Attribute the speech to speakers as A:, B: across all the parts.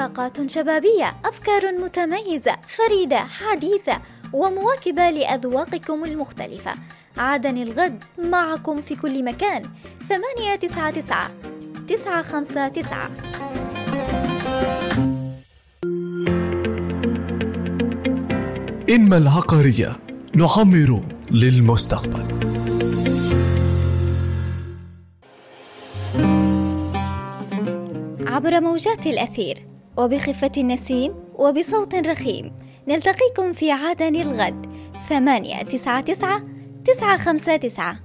A: طاقات شبابية أفكار متميزة فريدة حديثة ومواكبة لأذواقكم المختلفة عادني الغد معكم في كل مكان ثمانية تسعة تسعة تسعة خمسة تسعة
B: إنما العقارية نعمر للمستقبل
A: عبر موجات الأثير وبخفة النسيم وبصوت رخيم نلتقيكم في عدن الغد ثمانية تسعة تسعة تسعة خمسة تسعة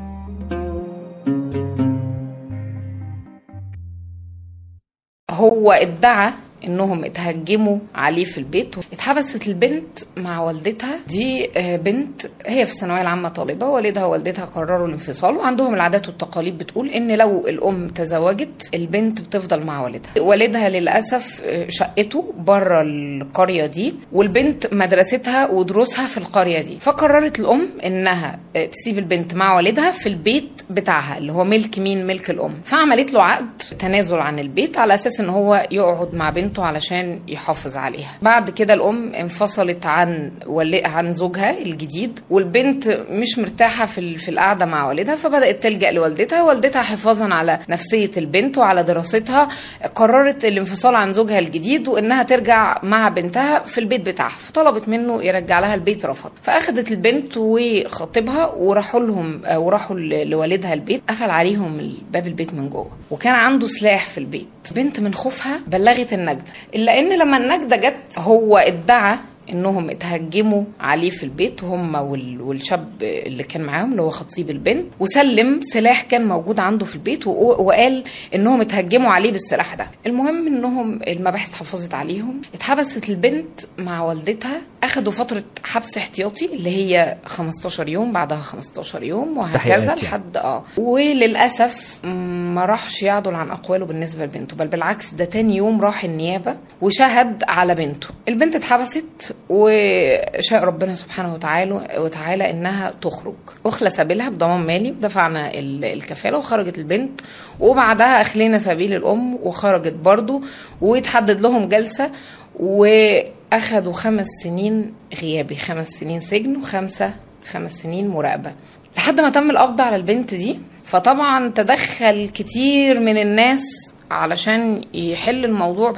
C: هو ادعى انهم اتهجموا عليه في البيت اتحبست البنت مع والدتها دي آه، بنت هي في الثانويه العامه طالبه والدها ووالدتها قرروا الانفصال وعندهم العادات والتقاليد بتقول ان لو الام تزوجت البنت بتفضل مع والدها والدها للاسف آه، شقته بره القريه دي والبنت مدرستها ودروسها في القريه دي فقررت الام انها آه، تسيب البنت مع والدها في البيت بتاعها اللي هو ملك مين ملك الام فعملت له عقد تنازل عن البيت على اساس ان هو يقعد مع بنته علشان يحافظ عليها بعد كده الام انفصلت عن ولي عن زوجها الجديد والبنت مش مرتاحه في ال- في القعده مع والدها فبدات تلجا لوالدتها والدتها حفاظا على نفسيه البنت وعلى دراستها قررت الانفصال عن زوجها الجديد وانها ترجع مع بنتها في البيت بتاعها فطلبت منه يرجع لها البيت رفض فاخدت البنت وخطيبها وراحوا لهم آه، وراحوا ل- لوالدها البيت قفل عليهم باب البيت من جوه وكان عنده سلاح في البيت بنت من خوفها بلغت النجدة الا ان لما النجدة جت هو ادعى انهم اتهجموا عليه في البيت هم وال- والشاب اللي كان معاهم اللي هو خطيب البنت وسلم سلاح كان موجود عنده في البيت وق- وقال انهم اتهجموا عليه بالسلاح ده المهم انهم المباحث حافظت عليهم اتحبست البنت مع والدتها اخدوا فتره حبس احتياطي اللي هي 15 يوم بعدها 15 يوم وهكذا
B: تحقيقات يعني.
C: لحد اه وللاسف م- ما راحش يعدل عن اقواله بالنسبه لبنته بل بالعكس ده تاني يوم راح النيابه وشهد على بنته البنت اتحبست وشاء ربنا سبحانه وتعالى وتعالى انها تخرج اخلى سبيلها بضمان مالي ودفعنا ال- الكفاله وخرجت البنت وبعدها اخلينا سبيل الام وخرجت برضو واتحدد لهم جلسه واخدوا خمس سنين غيابي خمس سنين سجن وخمسه خمس سنين مراقبه لحد ما تم القبض على البنت دي فطبعا تدخل كتير من الناس علشان يحل الموضوع